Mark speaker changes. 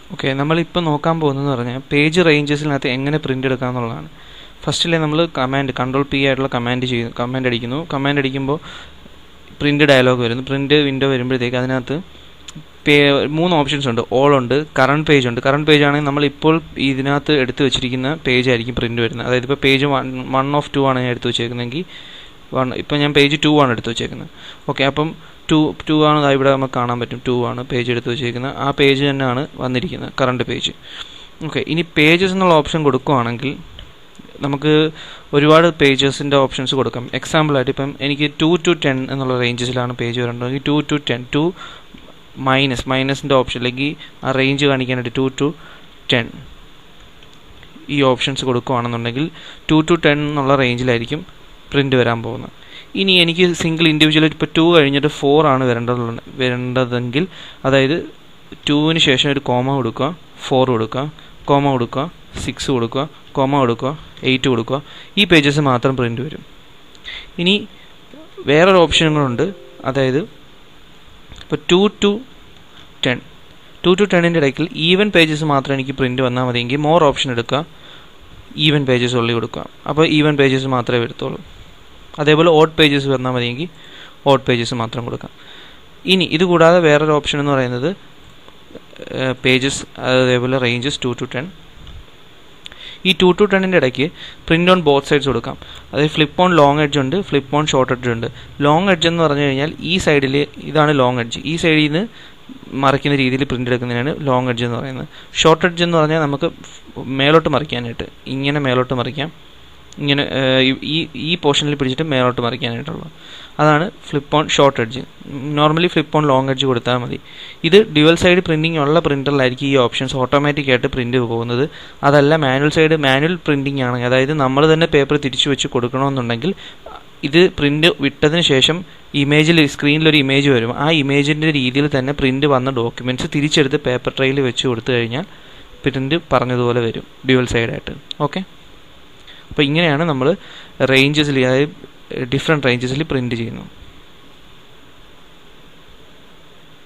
Speaker 1: okay നമ്മളിപ്പോൾ നോക്കാൻ പോകുന്നതെന്ന് പറഞ്ഞാൽ പേജ് റേഞ്ചസിനകത്ത് എങ്ങനെ പ്രിൻ്റ് എടുക്കാം എന്നുള്ളതാണ് ഫസ്റ്റിലെ നമ്മൾ കമാൻഡ് കൺട്രോൾ പി ആയിട്ടുള്ള കമാൻഡ് ചെയ്യുന്നു കമാൻഡ് അടിക്കുന്നു കമാൻഡ് അടിക്കുമ്പോൾ പ്രിൻ്റ് ഡയലോഗ് വരുന്നു പ്രിൻ്റ് വിൻഡോ വരുമ്പോഴത്തേക്ക് അതിനകത്ത് പേ മൂന്ന് ഓപ്ഷൻസ് ഉണ്ട് ഓൾ ഉണ്ട് കറണ്ട് പേജ് ഉണ്ട് കറണ്ട് പേജ് ആണെങ്കിൽ നമ്മൾ ഇപ്പോൾ ഇതിനകത്ത് എടുത്തു വെച്ചിരിക്കുന്ന പേജ് ആയിരിക്കും പ്രിൻ്റ് വരുന്നത് അതായത് ഇപ്പോൾ page one one of two ആണ് ഞാൻ എടുത്തു വെച്ചേക്കുന്നതെങ്കിൽ വൺ ഇപ്പോൾ ഞാൻ പേജ് ടു ആണ് എടുത്തു വെച്ചേക്കുന്നത് ഓക്കെ അപ്പം ടു ടു ആണ് ദാ ഇവിടെ നമുക്ക് കാണാൻ പറ്റും ടു ആണ് പേജ് എടുത്ത് വെച്ചിരിക്കുന്നത് ആ പേജ് തന്നെയാണ് വന്നിരിക്കുന്നത് കറണ്ട് പേജ് ഓക്കെ ഇനി പേജസ് എന്നുള്ള ഓപ്ഷൻ കൊടുക്കുകയാണെങ്കിൽ നമുക്ക് ഒരുപാട് പേജസിൻ്റെ ഓപ്ഷൻസ് കൊടുക്കാം എക്സാമ്പിളായിട്ട് ഇപ്പം എനിക്ക് ടു ടു ടെൻ എന്നുള്ള റേഞ്ചസിലാണ് പേജ് വരേണ്ടത് two to ten two minus മൈനസിൻ്റെ ഓപ്ഷൻ അല്ലെങ്കിൽ ആ റേഞ്ച് കാണിക്കാനായിട്ട് ടു ടു ടെൻ ഈ ഓപ്ഷൻസ് കൊടുക്കുകയാണെന്നുണ്ടെങ്കിൽ ടു ടു ടെൻ എന്നുള്ള റേഞ്ചിലായിരിക്കും പ്രിൻ്റ് വരാൻ പോകുന്നത് ഇനി എനിക്ക് സിംഗിൾ ഇൻഡിവിജ്വൽ ഇപ്പോൾ ടു കഴിഞ്ഞിട്ട് ഫോർ ആണ് വരേണ്ടത് വരേണ്ടതെങ്കിൽ അതായത് ടുവിന് ശേഷം ഒരു കോമ കൊടുക്കുക ഫോർ കൊടുക്കുക കോമ കൊടുക്കുക സിക്സ് കൊടുക്കുക കോമ കൊടുക്കുക എയ്റ്റ് കൊടുക്കുക ഈ പേജസ് മാത്രം പ്രിൻ്റ് വരും ഇനി വേറൊരു ഓപ്ഷനുകളുണ്ട് അതായത് ഇപ്പോൾ two to ten two to ടെന്നിൻ്റെ ഇടയ്ക്ക് ഈവൻ പേജസ് മാത്രം എനിക്ക് പ്രിൻ്റ് വന്നാൽ മതിയെങ്കിൽ മോർ ഓപ്ഷൻ എടുക്കുക ഈവൻ പേജസ് ഉള്ളി കൊടുക്കുക അപ്പോൾ ഈവൻ പേജസ് മാത്രമേ വരത്തുള്ളൂ അതേപോലെ ഓഡ് പേജസ് വന്നാൽ മതിയെങ്കിൽ ഓഡ് പേജസ് മാത്രം കൊടുക്കാം ഇനി ഇത് കൂടാതെ വേറൊരു ഓപ്ഷൻ എന്ന് പറയുന്നത് പേജസ് അതേപോലെ റേഞ്ചസ് ടു ടു ടെൻ ഈ ടു ടു ടെന്നിൻ്റെ ഇടയ്ക്ക് പ്രിൻ്റ് ഓൺ ബോത്ത് സൈഡ്സ് കൊടുക്കാം അതായത് ഫ്ലിപ്പ് ഓൺ ലോങ് എഡ്ജ് ഉണ്ട് ഫ്ലിപ്പ് ഓൺ ഷോർട്ട് എഡ്ജ് ഉണ്ട് ലോങ് എഡ്ജ് എന്ന് പറഞ്ഞു കഴിഞ്ഞാൽ ഈ സൈഡിൽ ഇതാണ് ലോങ് എഡ്ജ് ഈ സൈഡിൽ നിന്ന് മറിക്കുന്ന രീതിയിൽ പ്രിൻ്റ് എടുക്കുന്നതിനാണ് ലോങ് എഡ്ജ് എന്ന് പറയുന്നത് ഷോർട്ട് എഡ്ജ് എന്ന് പറഞ്ഞാൽ നമുക്ക് മേലോട്ട് മറിക്കാനായിട്ട് ഇങ്ങനെ മേലോട്ട് മറിക്കാം ഇങ്ങനെ ഈ ഈ പോർഷനിൽ പിടിച്ചിട്ട് മേലോട്ട് മറിക്കാനായിട്ടുള്ളത് അതാണ് flip on short edge normally flip on long edge കൊടുത്താൽ മതി ഇത് ഡ്യുവൽ സൈഡ് പ്രിൻറ്റിംഗ് ഉള്ള പ്രിൻ്ററിലായിരിക്കും ഈ ഓപ്ഷൻസ് ഓട്ടോമാറ്റിക് ആയിട്ട് പ്രിൻ്റ് പോകുന്നത് അതല്ല മാനുവൽ സൈഡ് മാനുവൽ പ്രിൻറ്റിംഗ് ആണ് അതായത് നമ്മൾ തന്നെ പേപ്പർ തിരിച്ചു വെച്ച് കൊടുക്കണമെന്നുണ്ടെങ്കിൽ ഇത് പ്രിൻ്റ് വിട്ടതിന് ശേഷം ഇമേജിൽ സ്ക്രീനിൽ ഒരു ഇമേജ് വരും ആ ഇമേജിൻ്റെ രീതിയിൽ തന്നെ പ്രിൻ്റ് വന്ന ഡോക്യുമെൻറ്റ്സ് തിരിച്ചെടുത്ത് പേപ്പർ ട്രെയിൽ വെച്ച് കൊടുത്തു കഴിഞ്ഞാൽ പ്രിൻ്റ് പറഞ്ഞതുപോലെ വരും ഡ്യുവൽ സൈഡായിട്ട് ഓക്കെ അപ്പോൾ ഇങ്ങനെയാണ് നമ്മൾ റേഞ്ചസിൽ അതായത് ഡിഫറെൻറ്റ് റേഞ്ചസിൽ പ്രിൻറ്റ് ചെയ്യുന്നത്